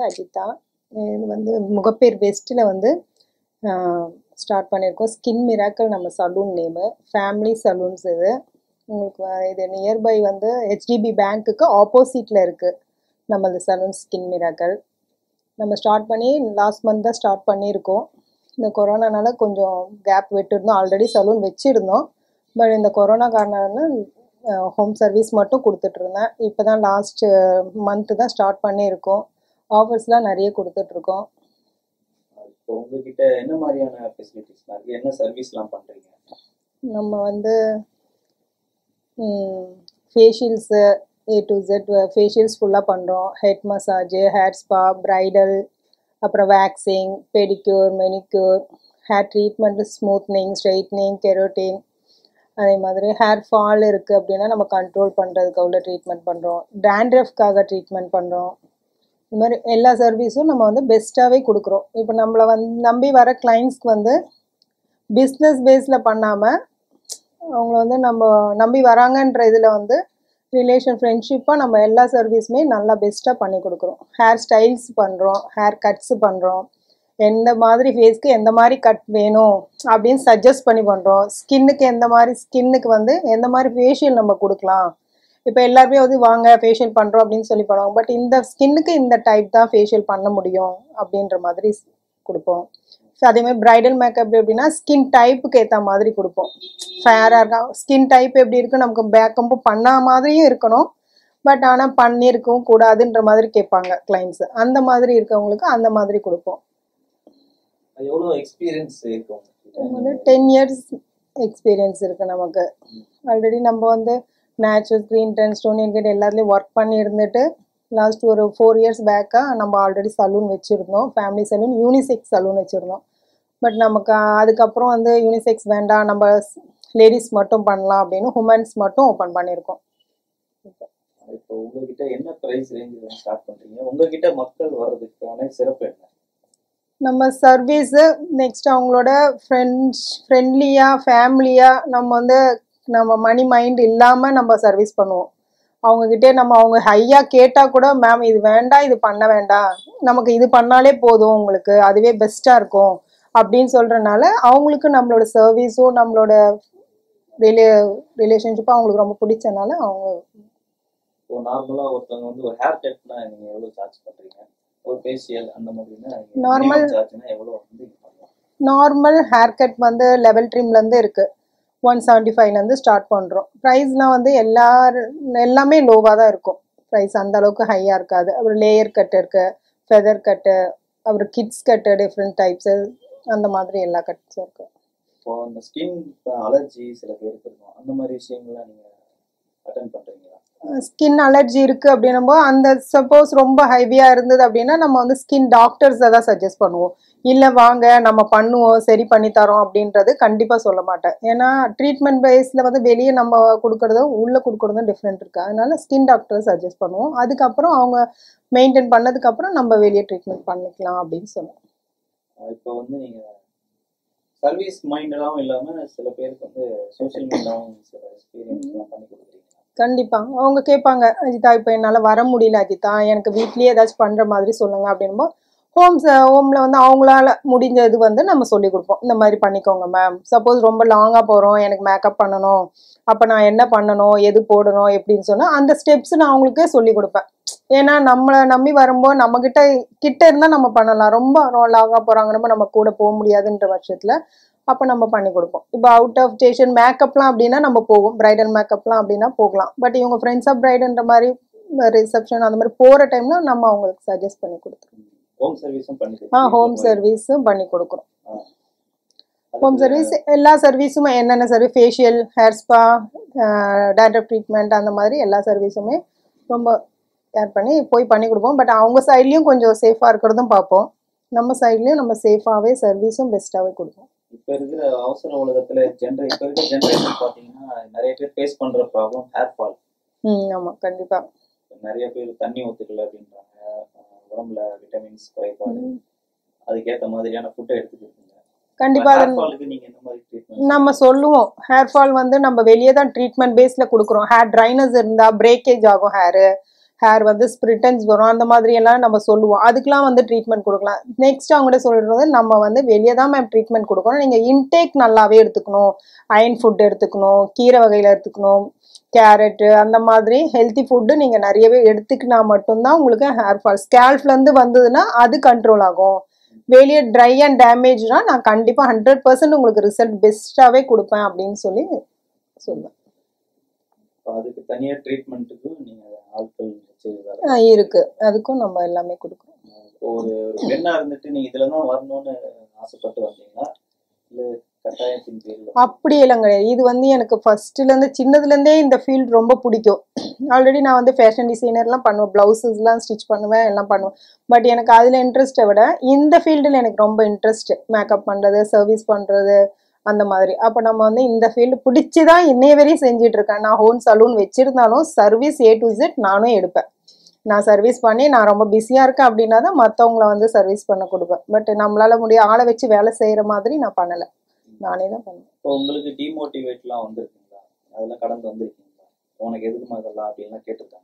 அஜிதா இது வந்து முகப்பேர் வெஸ்ட்டில் வந்து ஸ்டார்ட் பண்ணியிருக்கோம் ஸ்கின் மிராக்கல் நம்ம சலூன் நேமு ஃபேமிலி சலூன்ஸ் இது உங்களுக்கு வ- இது நியர்பை வந்து ஹெச்டிபி பேங்க்குக்கு ஆப்போசிட்டில் இருக்குது நம்மளது சலூன் ஸ்கின் மிராக்கல் நம்ம ஸ்டார்ட் பண்ணி லாஸ்ட் மந்த் தான் ஸ்டார்ட் பண்ணியிருக்கோம் இந்த கொரோனானால கொஞ்சம் கேப் விட்டுருந்தோம் ஆல்ரெடி சலூன் வச்சுருந்தோம் பட் இந்த கொரோனா காரணம் ஹோம் சர்வீஸ் மட்டும் கொடுத்துட்ருந்தேன் இப்போ தான் லாஸ்ட் மந்த்து தான் ஸ்டார்ட் பண்ணியிருக்கோம் ஆஃபர்ஸ்லாம் நிறைய கொடுத்துட்ருக்கோம் இப்போ உங்ககிட்ட என்ன மாதிரியான ஃபெசிலிட்டிஸ்லாம் இருக்கு என்ன சர்வீஸ்லாம் பண்றீங்க நம்ம வந்து facials A to Z facials ஃபுல்லாக பண்ணுறோம் head massage hair spa bridal அப்புறம் waxing pedicure manicure hair treatment smoothening straightening keratin அதே மாதிரி ஹேர் ஃபால் இருக்குது அப்படின்னா நம்ம கண்ட்ரோல் பண்ணுறதுக்கு உள்ள ட்ரீட்மெண்ட் பண்ணுறோம் டேண்ட்ரஃப்காக ட்ரீட்மெண்ட் பண்ணுறோம் இது மாதிரி எல்லா சர்வீஸும் நம்ம வந்து பெஸ்ட்டாகவே கொடுக்குறோம் இப்போ நம்மளை வந்து நம்பி வர கிளைண்ட்ஸ்க்கு வந்து பிஸ்னஸ் பேஸில் பண்ணாமல் அவங்கள வந்து நம்ம நம்பி வராங்கன்ற இதில் வந்து ரிலேஷன் ஃப்ரெண்ட்ஷிப்பாக நம்ம எல்லா சர்வீஸுமே நல்லா பெஸ்ட்டாக பண்ணி கொடுக்குறோம் ஹேர் ஸ்டைல்ஸ் பண்ணுறோம் ஹேர் கட்ஸ் பண்ணுறோம் எந்த மாதிரி ஃபேஸ்க்கு எந்த மாதிரி கட் வேணும் அப்படின்னு சஜஸ்ட் பண்ணி பண்ணுறோம் ஸ்கின்னுக்கு எந்த மாதிரி ஸ்கின்னுக்கு வந்து எந்த மாதிரி ஃபேஷியல் நம்ம கொடுக்கலாம் இப்போ எல்லாருமே வந்து வாங்க ஃபேஷியல் பண்ணுறோம் அப்படின்னு சொல்லி பண்ணுவாங்க பட் இந்த ஸ்கின்னுக்கு இந்த டைப் தான் ஃபேஷியல் பண்ண முடியும் அப்படின்ற மாதிரி ஸ்- கொடுப்போம் ஸோ அதே மாதிரி ப்ரைடல் மேக்கப் எப்படின்னா ஸ்கின் டைப்புக்கு ஏற்ற மாதிரி கொடுப்போம் ஃபேராக இருக்கா ஸ்கின் டைப் எப்படி இருக்கு நமக்கு பேக்கப்பும் பண்ண மாதிரியும் இருக்கணும் பட் ஆனால் பண்ணியிருக்கவும் கூடாதுன்ற மாதிரி கேட்பாங்க கிளைண்ட்ஸ் அந்த மாதிரி இருக்கவங்களுக்கு அந்த மாதிரி கொடுப்போம் அது எவ்வளோ எக்ஸ்பீரியன்ஸ் இருக்கு வந்து உங்ககிட்ட டென் இயர்ஸ் எக்ஸ்பீரியன்ஸ் இருக்குது நமக்கு ஆல்ரெடி நம்ம வந்து நேச்சுரல் க்ரீன் டென் ஸ்டோன் இன்கிட்ட எல்லாத்துலேயும் ஒர்க் பண்ணி இருந்துட்டு லாஸ்ட் ஒரு ஃபோர் இயர்ஸ் பேக்காக நம்ம ஆல்ரெடி சலூன் வச்சுருந்தோம் ஃபேமிலி சலூன் யூனிசெக்ஸ் சலூன் வச்சுருந்தோம் பட் நமக்கு அதுக்கப்புறம் வந்து யூனிசெக்ஸ் வேண்டாம் நம்ம லேடிஸ் மட்டும் பண்ணலாம் அப்படின்னு உமன்ஸ் மட்டும் ஓப்பன் பண்ணியிருக்கோம் இப்போ உங்ககிட்ட என்ன பிரைஸ் ரேஞ்சில் ஸ்டார்ட் பண்றீங்க உங்ககிட்ட மக்கள் வர்றதுக்கான சிறப்பு என்ன நம்ம சர்வீஸு நெக்ஸ்ட் அவங்களோட ஃப்ரெண்ட்ஸ் ஃப்ரெண்ட்லியாக ஃபேமிலியாக நம்ம வந்து நம்ம மணி மைண்ட் இல்லாமல் நம்ம சர்வீஸ் பண்ணுவோம் அவங்கக்கிட்டே நம்ம அவங்க ஹையாக கேட்டால் கூட மேம் இது வேண்டாம் இது பண்ண வேண்டாம் நமக்கு இது பண்ணாலே போதும் உங்களுக்கு அதுவே பெஸ்ட்டாக இருக்கும் அப்படின்னு சொல்கிறனால அவங்களுக்கு நம்மளோட சர்வீஸும் நம்மளோட ரிலே ரிலேஷன்ஷிப்பும் அவங்களுக்கு ரொம்ப பிடிச்சனால அவங்க இப்போ நார்மலா ஒருத்தவங்க வந்து ஒரு ஹேர் கட்னா நீங்க எவ்வளவு சார்ஜ் பண்றீங்க ஒரு ஃபேஷியல் அந்த மாதிரினா Normal- சார்ஜ்னா எவ்வளவு வந்து இது பண்ணலாம் நார்மல் ஹேர் கட் வந்து லெவல் ட்ரிம்லேருந்து இருக்குது ஒன் செவன்ட்டி ஃபைவ்லேருந்து ஸ்டார்ட் பண்ணுறோம் ப்ரைஸ்லாம் வந்து எல்லா எல்லாமே லோவாக தான் இருக்கும் ப்ரைஸ் அந்த அளவுக்கு ஹையாக இருக்காது அப்புறம் லேயர் கட் இருக்கு ஃபெதர் கட்டு அப்புறம் கிட்ஸ் கட்டு டிஃப்ரெண்ட் டைப்ஸு அந்த மாதிரி எல்லா கட்ஸும் இருக்கு இப்போ அந்த ஸ்கின் அலர்ஜி சில பேருக்கு இருக்கும் அந்த மாதிரி விஷயங்கள்லாம் நீங்க அட்டன் பண்றீங்களா ஸ்கின் அலர்ஜி இருக்குது அப்படின்னும் அந்த சப்போஸ் ரொம்ப ஹெவியாக இருந்தது அப்படின்னா நம்ம வந்து ஸ்கின் டாக்டர்ஸை தான் சஜஸ்ட் பண்ணுவோம் இல்லை வாங்க நம்ம பண்ணுவோம் சரி பண்ணி தரோம் அப்படின்றது கண்டிப்பாக சொல்ல மாட்டேன் ஏன்னா ட்ரீட்மெண்ட் பேஸில் வந்து வெளியே நம்ம கொடுக்குறதும் உள்ளே கொடுக்குறதும் டிஃப்ரெண்ட் இருக்குது அதனால ஸ்கின் டாக்டரை சஜஸ்ட் பண்ணுவோம் அதுக்கப்புறம் அவங்க மெயின்டைன் பண்ணதுக்கப்புறம் நம்ம வெளியே ட்ரீட்மெண்ட் பண்ணிக்கலாம் அப்படின்னு சொல்லுவோம் அஹ் இப்போ வந்து நீங்க சர்வீஸ் மைண்டடாகவும் இல்லாம சில பேருக்கு வந்து சோஷியல் மீடியாவும் சில எக்ஸ்பீரியன்ஸ்லாம் பண்ணி கொடுக்குறீங்க கண்டிப்பாக அவங்க கேட்பாங்க அஜிதா இப்போ என்னால் வர முடியல அஜிதா எனக்கு வீட்லேயே ஏதாச்சும் பண்ணுற மாதிரி சொல்லுங்க அப்படின்போது ஹோம்ஸ் ஹோமில் வந்து அவங்களால முடிஞ்ச இது வந்து நம்ம சொல்லி கொடுப்போம் இந்த மாதிரி பண்ணிக்கோங்க மேம் சப்போஸ் ரொம்ப லாங்காக போகிறோம் எனக்கு மேக்கப் பண்ணணும் அப்போ நான் என்ன பண்ணணும் எது போடணும் எப்படின்னு சொன்னால் அந்த ஸ்டெப்ஸ் நான் அவங்களுக்கே சொல்லி கொடுப்பேன் ஏன்னா நம்மளை நம்பி வரும்போது நம்மக்கிட்ட கிட்ட இருந்தால் நம்ம பண்ணலாம் ரொம்ப லாங்காக போகிறாங்கன்னு நம்ம கூட போக முடியாதுன்ற பட்சத்தில் அப்போ நம்ம பண்ணி கொடுப்போம் இப்போ அவுட் ஆஃப் ஸ்டேஷன் மேக்கப்லாம் அப்படின்னா நம்ம போவோம் பிரைடல் மேக்கப்லாம் அப்படின்னா போகலாம் பட் இவங்க ஃப்ரெண்ட்ஸ் ஆஃப் பிரைடுன்ற மாதிரி ரிசப்ஷன் அந்த மாதிரி போகிற டைம்ல நம்ம அவங்களுக்கு சஜஸ்ட் பண்ணி கொடுத்துருவோம் ஹோம் சர்வீஸும் பண்ணி ஆ ஹோம் கொடுக்குறீங்க. சர்வீஸும் பண்ணி கொடுக்குறோம் அதுக்கு ஹோம் சர்வீஸ் எல்லா சர்வீஸுமே என்னென்ன service facial hair spa direct treatment அந்த மாதிரி எல்லா சர்வீஸுமே ரொம்ப கேர் பண்ணி போய் பண்ணி கொடுப்போம் பட் அவங்க சைட்லேயும் கொஞ்சம் சேஃபாக இருக்கிறதும் பார்ப்போம் நம்ம சைட்லேயும் நம்ம சேஃபாகவே சர்வீஸும் பெஸ்ட்டாகவே கொடுப்போம் இப்ப இருக்கிற அவசர உலகத்துல ஜென்ரே இப்ப இருக்கிற ஜென்ரேஷன் பாத்தீங்கன்னா நிறைய பேர் ஃபேஸ் பண்ற ப்ராப்ளம் ஹேர் ஃபால் ம் ஆமாம் கண்டிப்பாக நிறைய பேர் தண்ணி ஒத்துக்கல அப்படின்றாங்க அஹ் உடம்புல விட்டமின்ஸ் குறைபாடு அதுக்கேத்த மாதிரியான ஃபுட்டை எடுத்துக்கிட்டு கண்டிப்பாக ஹேர் ஃபாலுக்கு நீங்க என்ன மாதிரி ட்ரீட்மெண்ட் நம்ம சொல்லுவோம் ஹேர் ஃபால் வந்து நம்ம வெளியே தான் ட்ரீட்மெண்ட் பேஸில் கொடுக்குறோம் ஹேர் ட்ரைனஸ் இருந்தால் பிரேக்கேஜ் ஆகும் ஹேரு ஹேர் வந்து ஸ்ப்ரிட்டன்ஸ் வரும் அந்த மாதிரி எல்லாம் நம்ம சொல்லுவோம் அதுக்கெல்லாம் வந்து ட்ரீட்மெண்ட் கொடுக்கலாம் நெக்ஸ்ட் அவங்ககிட்ட சொல்றது நம்ம வந்து வெளியே தான் மேம் ட்ரீட்மெண்ட் கொடுக்கணும் நீங்கள் இன்டேக் நல்லாவே எடுத்துக்கணும் அயன் ஃபுட் எடுத்துக்கணும் கீரை வகையில் எடுத்துக்கணும் கேரட்டு அந்த மாதிரி ஹெல்த்தி ஃபுட்டு நீங்கள் நிறையவே எடுத்துக்கினா மட்டும்தான் உங்களுக்கு ஹேர் ஃபால் ஸ்கேல்ஃப்லேருந்து வந்ததுன்னா அது கண்ட்ரோல் ஆகும் வெளியே ட்ரை அண்ட் டேமேஜ்னா நான் கண்டிப்பாக ஹண்ட்ரட் பர்சன்ட் உங்களுக்கு ரிசல்ட் பெஸ்ட்டாகவே கொடுப்பேன் அப்படின்னு சொல்லி சொல்லுவேன் இப்போ அதுக்கு தனியா ட்ரீட்மெண்ட்டுக்கும் நீங்க ஆட்கள் வச்சு வேலை ஆ, இருக்கு அதுக்கும் நம்ம எல்லாமே கொடுக்குறோம் இப்போ ஒரு ஒரு பெண்ணா இருந்துட்டு நீங்க இதுல தான் வரணும்னு ஆசைப்பட்டு வந்தீங்களா இல்ல கட்டாயத்தின் பேர்ல அப்படி எல்லாம் கிடையாது இது வந்து எனக்கு ஃபர்ஸ்ட்லேருந்து சின்னதுலேருந்தே இந்த ஃபீல்ட் ரொம்ப பிடிக்கும் ஆல்ரெடி நான் வந்து ஃபேஷன் டிசைனர்லாம் பண்ணுவேன் ப்ளவுசஸ்லாம் ஸ்டிச் பண்ணுவேன் எல்லாம் பண்ணுவேன் பட் எனக்கு அதில் இன்ட்ரெஸ்ட்டை விட இந்த ஃபீல்டில் எனக்கு ரொம்ப இன்ட்ரெஸ்ட் மேக்கப் பண்ணுறது சர்வீஸ் பண்ணுறது அந்த மாதிரி அப்போ நம்ம வந்து இந்த ஃபீல்டு பிடிச்சி தான் இன்னைய வரையும் செஞ்சுட்டு இருக்கேன் நான் ஹோம் சலூன் வச்சிருந்தாலும் சர்வீஸ் ஏ டு Z நானும் எடுப்பேன் நான் சர்வீஸ் பண்ணி நான் ரொம்ப பிஸியாக இருக்கேன் அப்படின்னா தான் மற்றவங்கள வந்து சர்வீஸ் பண்ண கொடுப்பேன் பட் நம்மளால முடிய ஆளை வச்சு வேலை செய்கிற மாதிரி நான் பண்ணலை நானே தான் பண்ணுவேன் இப்போ உங்களுக்கு டிமோட்டிவேட்லாம் வந்திருக்குங்களா அதெல்லாம் கடந்து வந்திருக்கீங்களா உனக்கு எதுக்குமா இதெல்லாம் அப்படின்லாம் கேட்டிருக்காங்க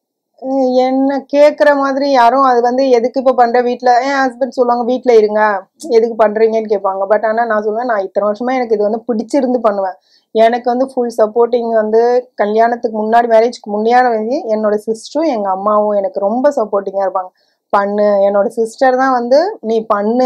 அஹ் என்ன கேட்குற மாதிரி யாரும் அது வந்து எதுக்கு இப்போ பண்ணுற வீட்டில் என் ஹஸ்பண்ட் சொல்லுவாங்க வீட்டில் இருங்க எதுக்கு பண்ணுறீங்கன்னு கேட்பாங்க பட் ஆனால் நான் சொல்லுவேன் நான் இத்தனை வருஷமா எனக்கு இது வந்து பிடிச்சிருந்து பண்ணுவேன் எனக்கு வந்து ஃபுல் சப்போர்ட்டிங் வந்து கல்யாணத்துக்கு முன்னாடி மேரேஜ்க்கு முன்னாடி வந்து என்னோட சிஸ்டரும் எங்கள் அம்மாவும் எனக்கு ரொம்ப சப்போர்ட்டிங்காக இருப்பாங்க பண்ணு என்னோட சிஸ்டர் தான் வந்து நீ பண்ணு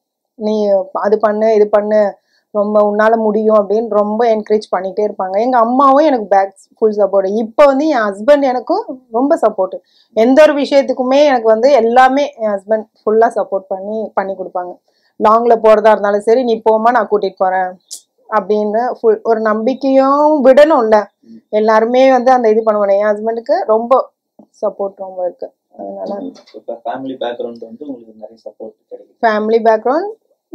நீ அது பண்ணு இது பண்ணு ரொம்ப உன்னால முடியும் அப்படின்னு ரொம்ப என்கரேஜ் பண்ணிட்டே இருப்பாங்க எங்க அம்மாவும் எனக்கு பேக் ஃபுல் சப்போர்ட் இப்போ வந்து என் ஹஸ்பண்ட் எனக்கும் ரொம்ப சப்போர்ட் எந்த ஒரு விஷயத்துக்குமே எனக்கு வந்து எல்லாமே என் ஹஸ்பண்ட் ஃபுல்லா சப்போர்ட் பண்ணி பண்ணி கொடுப்பாங்க லாங்ல போறதா இருந்தாலும் சரி நீ போமா நான் கூட்டிட்டு போறேன் அப்படின்னு ஃபுல் ஒரு நம்பிக்கையும் விடணும்ல எல்லாருமே வந்து அந்த இது பண்ணுவாங்க என் ஹஸ்பண்டுக்கு ரொம்ப சப்போர்ட் ரொம்ப இருக்கு அதனால இப்போ ஃபேமிலி பேக்ரவுண்ட் வந்து உங்களுக்கு நிறைய சப்போர்ட் கிடைக்கும் ஃபேமிலி பேக்ரவுண்ட்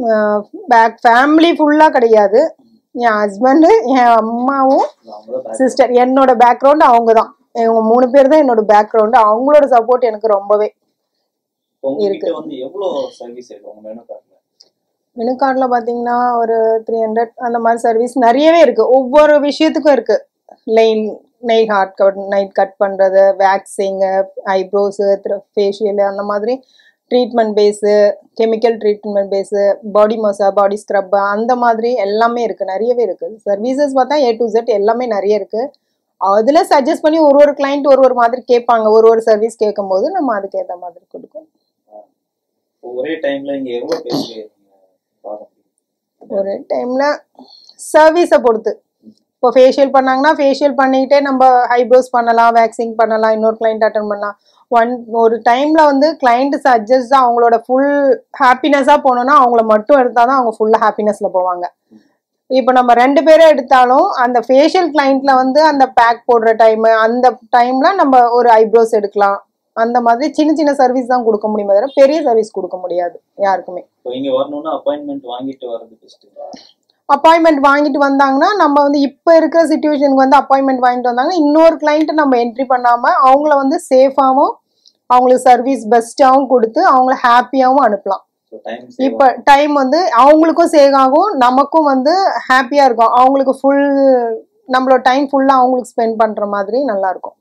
பேக் ஃபேமிலி ஃபுல்லாக கிடையாது என் ஹஸ்பண்டு என் அம்மாவும் அவங்கள back- சிஸ்டர் என்னோட பேக்ரவுண்ட் அவங்க தான் இவங்க மூணு பேர் தான் என்னோட பேக்ரவுண்டு அவங்களோட சப்போர்ட் எனக்கு ரொம்பவே இப்போ உங்ககிட்ட வந்து எவ்வளவு சர்வீஸ் இருக்கு உங்க மெனு கார்டுல மெனு கார்டில் பார்த்தீங்கன்னா ஒரு த்ரீ ஹண்ட்ரட் அந்த மாதிரி சர்வீஸ் நிறையவே இருக்குது ஒவ்வொரு விஷயத்துக்கும் இருக்குது லைன் நெய் ஹார்ட் கட் நைட் கட் பண்ணுறது வேக்சிங்கு ஐப்ரோஸு ஃபேஷியல் அந்த மாதிரி treatment base chemical treatment base body massage body scrub அந்த மாதிரி எல்லாமே இருக்குது நிறையவே இருக்குது சர்வீசஸ் பார்த்தா ஏ டு Z எல்லாமே நிறைய இருக்குது அதில் சஜஸ்ட் பண்ணி ஒரு ஒரு கிளைண்ட் ஒரு ஒரு மாதிரி கேட்பாங்க ஒரு ஒரு சர்வீஸ் கேட்கும்போது நம்ம அதுக்கு ஏற்ற மாதிரி கொடுக்கணும் இப்போ ஒரே டைம்ல இங்க எவ்வளவு பேருக்கு நீங்க பார்க்க முடியும் ஒரு டைம்ல சர்வீஸை பொறுத்து இப்போ ஃபேஷியல் பண்ணாங்கன்னா ஃபேஷியல் பண்ணிக்கிட்டே நம்ம ஐப்ரோஸ் பண்ணலாம் வேக்சிங் பண்ணலாம் இன்னொரு கிளைண்ட் அட்டன் பண்ணலாம் ஒன் ஒரு டைம்ல வந்து கிளைண்ட் சஜஸ்ட் தான் அவங்களோட ஃபுல் ஹாப்பினஸாக போனோம்னா அவங்கள மட்டும் எடுத்தால் தான் அவங்க ஃபுல்லாக ஹாப்பினஸ்ல போவாங்க இப்போ நம்ம ரெண்டு பேரும் எடுத்தாலும் அந்த ஃபேஷியல் கிளைண்ட்ல வந்து அந்த பேக் போடுற டைம் அந்த டைம்ல நம்ம ஒரு ஐப்ரோஸ் எடுக்கலாம் அந்த மாதிரி சின்ன சின்ன சர்வீஸ் தான் கொடுக்க முடியுமே தவிர பெரிய சர்வீஸ் கொடுக்க முடியாது யாருக்குமே இப்போ இங்க வரணும்னா அப்பாயின்மெண்ட் வாங்கிட்டு வர்றது பெஸ்ட்டுங்களா அப்பாயின்மெண்ட் வாங்கிட்டு வந்தாங்கன்னா நம்ம வந்து இப்போ இருக்கிற சுச்சுவேஷனுக்கு வந்து அப்பாயின்மெண்ட் வாங்கிட்டு வந்தாங்கன்னா இன்னொரு கிளைண்ட் நம்ம என்ட்ரி பண்ணாமல் அவங்கள வந்து சேஃபாகவும் அவங்களுக்கு சர்வீஸ் பெஸ்ட்டாகவும் கொடுத்து அவங்கள ஹாப்பியாகவும் அனுப்பலாம் ஸோ டைம் இப்போ டைம் வந்து அவங்களுக்கும் சேவ் ஆகும் நமக்கும் வந்து ஹாப்பியாக இருக்கும் அவங்களுக்கு ஃபுல் நம்மளோட டைம் ஃபுல்லாக அவங்களுக்கு ஸ்பெண்ட் பண்ணுற மாதிரி நல்லா இருக்கும்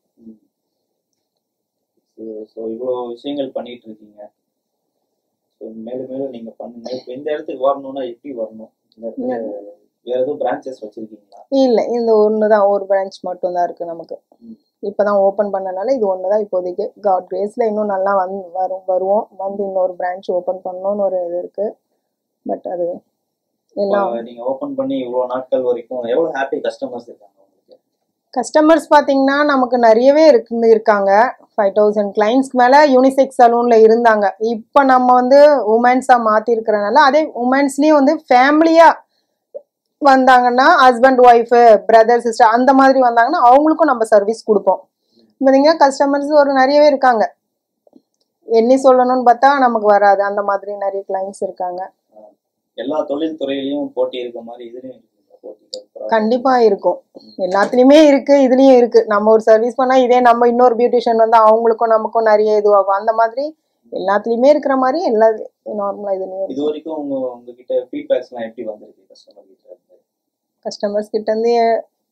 ஸோ இவ்வளோ விஷயங்கள் பண்ணிட்டு இருக்கீங்க ஸோ மேலும் மேலும் நீங்க பண்ணுங்க இப்போ இந்த இடத்துக்கு வரணும்னா எப்படி வரணும் இந்த இடத்துல வேற எதுவும் பிரான்ச்சஸ் வச்சிருக்கீங்களா இல்லை இந்த ஒன்று தான் ஒரு பிரான்ச் மட்டும் தான் இருக்குது நமக்கு ம். இப்போ தான் ஓப்பன் பண்ணனால இது ஒன்று தான் இப்போதைக்கு காட் கிரேஸில் இன்னும் நல்லா வந் வரும் வருவோம் வந்து இன்னொரு பிரான்ச் ஓப்பன் பண்ணணும்னு ஒரு இது இருக்குது பட் அது எல்லாம் இப்போ நீங்க ஓபன் பண்ணி இவ்வளோ நாட்கள் வரைக்கும் எவ்வளவு ஹாப்பி கஸ்டமர்ஸ் இருக்காங்க உங்களுக்கு கஸ்டமர்ஸ் பார்த்தீங்கன்னா நமக்கு நிறையவே இருக்கு இருக்காங்க ஃபைவ் தௌசண்ட் கிளைண்ட்ஸ்க்கு மேலே யூனிசெக்ஸ் சலூனில் இருந்தாங்க இப்போ நம்ம வந்து உமன்ஸாக மாற்றிருக்கிறனால அதே உமன்ஸ்லேயும் வந்து ஃபேமிலியாக வந்தாங்கன்னா ஹஸ்பண்ட் ஒய்ஃபு பிரதர் சிஸ்டர் அந்த மாதிரி வந்தாங்கன்னா அவங்களுக்கும் நம்ம சர்வீஸ் கொடுப்போம் பார்த்தீங்கன்னா கஸ்டமர்ஸ் ஒரு நிறையவே இருக்காங்க எண்ணி சொல்லணும்னு பார்த்தா நமக்கு வராது அந்த மாதிரி நிறைய கிளைண்ட்ஸ் இருக்காங்க எல்லா தொழில் துறையிலயும் போட்டி இருக்க மாதிரி இதுலயும் இருக்குங்களா போட்டி அப்புறம் கண்டிப்பா இருக்கும் எல்லாத்துலயுமே இருக்கு இதுலயும் இருக்கு நம்ம ஒரு சர்வீஸ் பண்ணா இதே நம்ம இன்னொரு பியூட்டிஷியன் வந்து அவங்களுக்கும் நமக்கும் நிறைய இதுவாகும் அந்த மாதிரி எல்லாத்துலயுமே இருக்கிற மாதிரி எல்லா நார்மலா இதுலயும் இது வரைக்கும் உங்க உங்ககிட்ட ஃபீட்பேக்ஸ் எல்லாம் எப்படி வந்திருக்கு கஸ்டமர் கிட்ட இருந்து கஸ்டமர்ஸ் கிட்ட இருந்து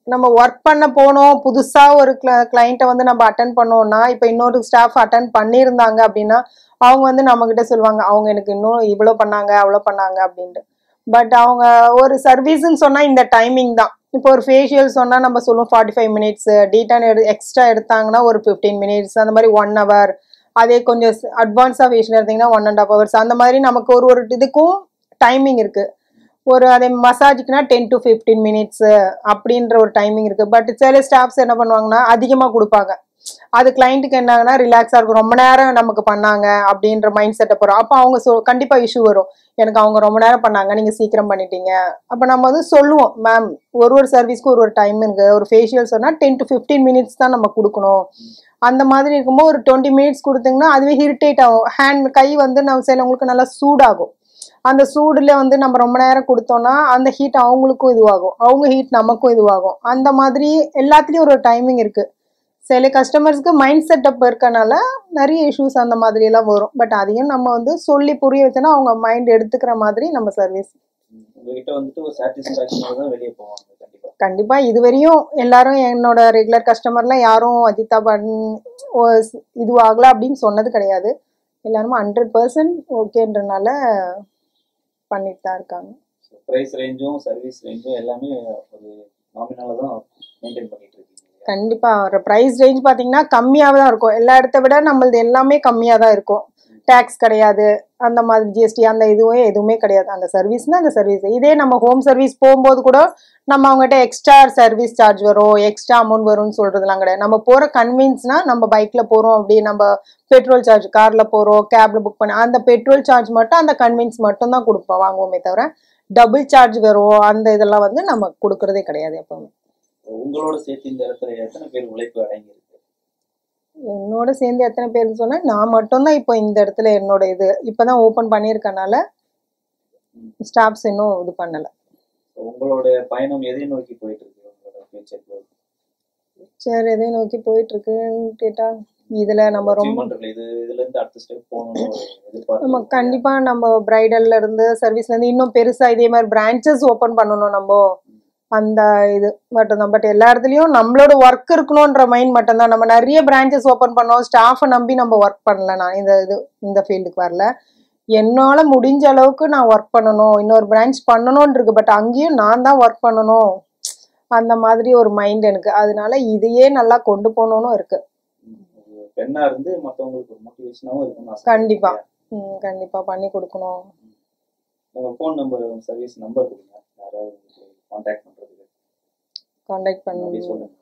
நம்ம ஒர்க் பண்ண போனோம் புதுசா ஒரு கிளைண்ட்டை வந்து நம்ம அட்டன் பண்ணோம்னா இப்போ இன்னொரு ஸ்டாஃப் அட்டன் பண்ணியிருந்தாங்க அப்படின்னா அவங்க வந்து நம்ம கிட்ட சொல்லுவாங்க அவங்க எனக்கு இன்னும் இவ்வளோ பண்ணாங்க அவ்வளோ பண்ணாங்க அப்படின்ட்டு பட் அவங்க ஒரு சர்வீஸ்ன்னு சொன்னா இந்த டைமிங் தான் இப்போ ஒரு ஃபேஷியல் சொன்னா நம்ம சொல்லுவோம் ஃபார்ட்டி ஃபைவ் மினிட்ஸ் டீட்டான் எடு எக்ஸ்ட்ரா எடுத்தாங்கன்னா ஒரு ஃபிஃப்டீன் மினிட்ஸ் அந்த மாதிரி ஒன் ஹவர் அதே கொஞ்சம் அட்வான்ஸாக ஃபேஷியல் எடுத்தீங்கன்னா ஒன் அண்ட் ஹாஃப் ஹவர்ஸ் அந்த மாதிரி நமக்கு ஒரு ஒரு இதுக்கும் டைமிங் இருக்கு ஒரு அதே மசாஜுக்குனா டென் டு ஃபிஃப்டீன் மினிட்ஸ் அப்படின்ற ஒரு டைமிங் இருக்கு பட் சில ஸ்டாஃப்ஸ் என்ன பண்ணுவாங்கன்னா அதிகமாக கொடுப்பாங்க அது கிளைண்ட்டுக்கு என்னாங்கன்னா ரிலாக்ஸாக இருக்கும் ரொம்ப நேரம் நமக்கு பண்ணாங்க அப்படின்ற மைண்ட் செட்டை போகிறோம் அப்போ அவங்க சொ கண்டிப்பாக இஷ்யூ வரும் எனக்கு அவங்க ரொம்ப நேரம் பண்ணாங்க நீங்கள் சீக்கிரம் பண்ணிட்டீங்க அப்போ நம்ம வந்து சொல்லுவோம் மேம் ஒரு ஒரு சர்வீஸ்க்கு ஒரு ஒரு டைம் இருக்கு ஒரு ஃபேஷியல் சொன்னால் டென் டு ஃபிஃப்டீன் மினிட்ஸ் தான் நம்ம கொடுக்கணும் அந்த மாதிரி இருக்கும்போது ஒரு டுவெண்ட்டி மினிட்ஸ் கொடுத்தீங்கன்னா அதுவே இரிட்டேட் ஆகும் ஹேண்ட் கை வந்து நம்ம சிலவங்களுக்கு நல்லா சூடாகும் அந்த சூடுல வந்து நம்ம ரொம்ப நேரம் கொடுத்தோம்னா அந்த ஹீட் அவங்களுக்கும் இதுவாகும் அவங்க ஹீட் நமக்கும் இதுவாகும் அந்த மாதிரி எல்லாத்துலேயும் ஒரு டைமிங் இருக்கு சில கஸ்டமர்ஸ்க்கு மைண்ட் செட்டப் இருக்கனால நிறைய இஷ்யூஸ் அந்த மாதிரி எல்லாம் வரும் பட் அதையும் நம்ம வந்து சொல்லி புரிய வச்சோன்னா அவங்க மைண்ட் எடுத்துக்கிற மாதிரி நம்ம சர்வீஸ் உங்ககிட்ட வந்துட்டு ஒரு சாட்டிஸ்பாக்சனோட தான் வெளியே போவாங்க கண்டிப்பா கண்டிப்பா இதுவரையும் எல்லாரும் என்னோட ரெகுலர் கஸ்டமர்லாம் யாரும் அஜிதா பன் இது ஆகல அப்படின்னு சொன்னது கிடையாது எல்லாருமே ஹண்ட்ரட் பர்சன்ட் ஓகேன்றனால பண்ணிட்டு தான் இருக்காங்க ப்ரைஸ் ரேஞ்சும் சர்வீஸ் ரேஞ்சும் எல்லாமே ஒரு நாமினலாக தான் மெயின்டைன் பண்ணிட்டு இருக்கீங்க இல்லையா? கண்டிப்பா ப்ரைஸ் ரேஞ்ச் பாத்தீங்கன்னா கம்மியாக தான் இருக்கும் எல்லா இடத்த விட நம்மளது எல்லாமே கம்மியா தான் இருக்கும் டேக்ஸ் கிடையாது அந்த மாதிரி ஜிஎஸ்டி அந்த இதுவே எதுவுமே கிடையாது அந்த சர்வீஸ்னா அந்த சர்வீஸ் இதே நம்ம ஹோம் சர்வீஸ் போகும்போது கூட நம்ம அவங்ககிட்ட எக்ஸ்ட்ரா சர்வீஸ் சார்ஜ் வரும் எக்ஸ்ட்ரா அமௌண்ட் வரும்னு சொல்றதுலாம் கிடையாது நம்ம போற கன்வீன்ஸ்னா நம்ம பைக்ல போறோம் அப்படி நம்ம பெட்ரோல் சார்ஜ் கார்ல போறோம் கேப்ல புக் பண்ண அந்த பெட்ரோல் சார்ஜ் மட்டும் அந்த கன்வீன்ஸ் மட்டும் தான் கொடுப்போம் வாங்குவோமே தவிர டபுள் சார்ஜ் வரும் அந்த இதெல்லாம் வந்து நம்ம கொடுக்கறதே கிடையாது எப்பவுமே உங்களோட சேர்த்து இந்த இடத்துல எத்தனை பேர் உழைப்பு அடங்கி இருக்கு என்னோட சேர்ந்து எத்தனை பேர்னு சொன்னா நான் மட்டும்தான் இப்போ இந்த இடத்துல என்னோட இது இப்பதான் ஓபன் பண்ணியிருக்கனால ஸ்டாஃப்ஸ் இன்னும் இது பண்ணல உங்களோட பயணம் எதை நோக்கி போயிட்டு இருக்கு உங்களோட ஃபியூச்சர் கோல் சரி எதை நோக்கி போயிட்டு இருக்குன்னு கேட்டா இதுல நம்ம ரொம்ப இது இதுல இருந்து அடுத்த ஸ்டெப் போகணும்னு ஒரு எதிர்பார்ப்பு நம்ம இருக்கு. கண்டிப்பா நம்ம பிரைடல்ல இருந்து சர்வீஸ்ல இருந்து இன்னும் பெருசா இதே மாதிரி பிரான்ச்சஸ் ஓபன் பண்ணணும் நம்ம அந்த இது மட்டும்தான் பட் எல்லா இடத்துலயும் நம்மளோட ஒர்க் இருக்கணும்ன்ற மைண்ட் மட்டும்தான் நம்ம நிறைய பிரான்ச்சஸ் ஓபன் பண்ணோம் ஸ்டாஃபை நம்பி நம்ம ஒர்க் பண்ணல நான் இந்த இது இந்த ஃபீல்டுக்கு வரல என்னால முடிஞ்ச அளவுக்கு நான் ஒர்க் பண்ணணும் இன்னொரு பிரான்ச் பண்ணணும்னு இருக்கு பட் அங்கேயும் நான் தான் ஒர்க் பண்ணணும் அந்த மாதிரி ஒரு மைண்ட் எனக்கு அதனால இதையே நல்லா கொண்டு போகணும்னு இருக்கு ம், ஒரு பெண்ணா இருந்து மத்தவங்களுக்கு ஒரு மோட்டிவேஷனாவும் இருக்கணும் ஆசை. கண்டிப்பா. ம், கண்டிப்பா பண்ணி கொடுக்கணும் உங்க ஃபோன் நம்பர் சர்வீஸ் நம்பர் கொடுங்க யாராவது கான்டாக்ட் பண்றதுக்கு காண்டாக்ட் அப்படி பண்ணி சொல்லுங்க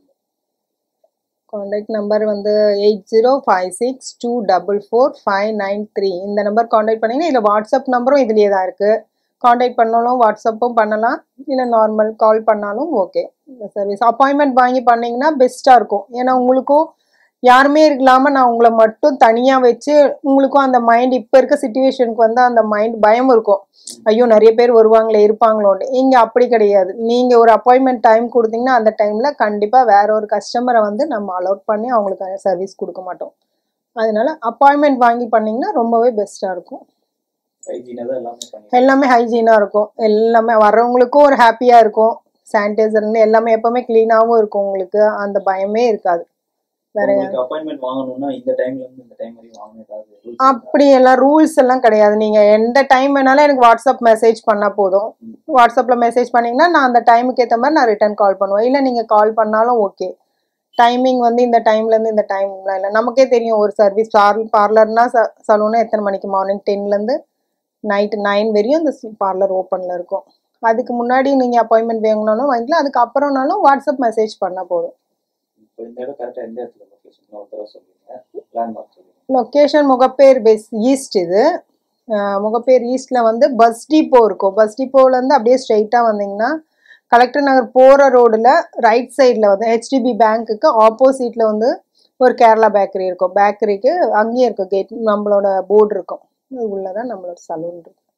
காண்டாக்ட் நம்பர் வந்து eight zero five six two double four five nine three இந்த நம்பர் காண்டாக்ட் பண்ணீங்கன்னா இதில் வாட்ஸ்அப் நம்பரும் இதுலேயே தான் இருக்குது காண்டாக்ட் பண்ணாலும் வாட்ஸ்அப்பும் பண்ணலாம் இல்லை நார்மல் கால் பண்ணாலும் ஓகே இந்த சர்வீஸ் அப்பாயின்மெண்ட் வாங்கி பண்ணீங்கன்னா பெஸ்ட்டாக இருக்கும் ஏன்னா உங்களுக்கும் யாருமே இல்லாமல் நான் உங்களை மட்டும் தனியாக வச்சு உங்களுக்கும் அந்த மைண்ட் இப்போ இருக்க சுச்சுவேஷனுக்கு வந்து அந்த மைண்ட் பயம் இருக்கும் ஐயோ நிறைய பேர் வருவாங்களே இருப்பாங்களோன்னு இங்கே அப்படி கிடையாது நீங்கள் ஒரு அப்பாயின்மெண்ட் டைம் கொடுத்தீங்கன்னா அந்த டைமில் கண்டிப்பாக வேற ஒரு கஸ்டமரை வந்து நம்ம அலோட் பண்ணி அவங்களுக்கு சர்வீஸ் கொடுக்க மாட்டோம் அதனால அப்பாயின்மெண்ட் வாங்கி பண்ணீங்கன்னா ரொம்பவே பெஸ்ட்டாக இருக்கும் ஹைஜீனா தான் எல்லாமே பண்ணி எல்லாமே ஹைஜீனாக இருக்கும் எல்லாமே வர்றவங்களுக்கும் ஒரு ஹாப்பியாக இருக்கும் சானிடைசர்லேருந்து எல்லாமே எப்பவுமே க்ளீனாகவும் இருக்கும் உங்களுக்கு அந்த பயமே இருக்காது வேற உங்களுக்கு அப்பாயின்மெண்ட் வாங்கணும்னா இந்த டைம்ல இருந்து இந்த டைம் வரையும் வாங்கணும் ஏதாவது rules இருக்கா? அப்படி எல்லாம் ரூல்ஸ் எல்லாம் கிடையாது நீங்க எந்த டைம் வேணாலும் எனக்கு வாட்ஸ்அப் மெசேஜ் பண்ணா போதும் வாட்ஸ்அப்ல மெசேஜ் பண்ணீங்கன்னா நான் அந்த டைமுக்கு ஏற்ற மாதிரி நான் ரிட்டர்ன் கால் பண்ணுவேன் இல்லை நீங்க கால் பண்ணாலும் ஓகே டைமிங் வந்து இந்த டைம்ல இருந்து இந்த டைம்லாம் இல்லை நமக்கே தெரியும் ஒரு சர்வீஸ் பார்லர்னா சலூனா எத்தனை மணிக்கு மார்னிங் டென்ல இருந்து நைட் நைன் வரையும் இந்த பார்லர் ஓப்பன்ல இருக்கும் அதுக்கு முன்னாடி நீங்க அப்பாயின்மெண்ட் வேணும்னாலும் வாங்கிக்கலாம் அதுக்கு அப்புறம்னாலும் வாட்ஸ்அப் மெசேஜ் பண்ணா போதும் இப்போ இந்த இடம் கரெக்டா எந்த இடத்துல லொகேஷன் ஒரு தடவை சொல்லுங்க லேண்ட்மார்க் சொல்லுங்க லொக்கேஷன் முகப்பேர் பெஸ் ஈஸ்ட் இது அஹ் முகப்பேர் ஈஸ்ட்ல வந்து பஸ் டிப்போ இருக்கும் பஸ் டிப்போல இருந்து அப்படியே ஸ்ட்ரெயிட்டா வந்தீங்கன்னா கலெக்டர் நகர் போற ரோடுல ரைட் சைடுல வந்து ஹெச்டிபி பேங்க்குக்கு ஆப்போசிட்ல வந்து ஒரு கேரளா பேக்கரி இருக்கும் பேக்கரிக்கு அங்கேயும் இருக்கும் கேட் நம்மளோட போர்டு இருக்கும் அது உள்ளதான் நம்மளோட சலூன் இருக்கும்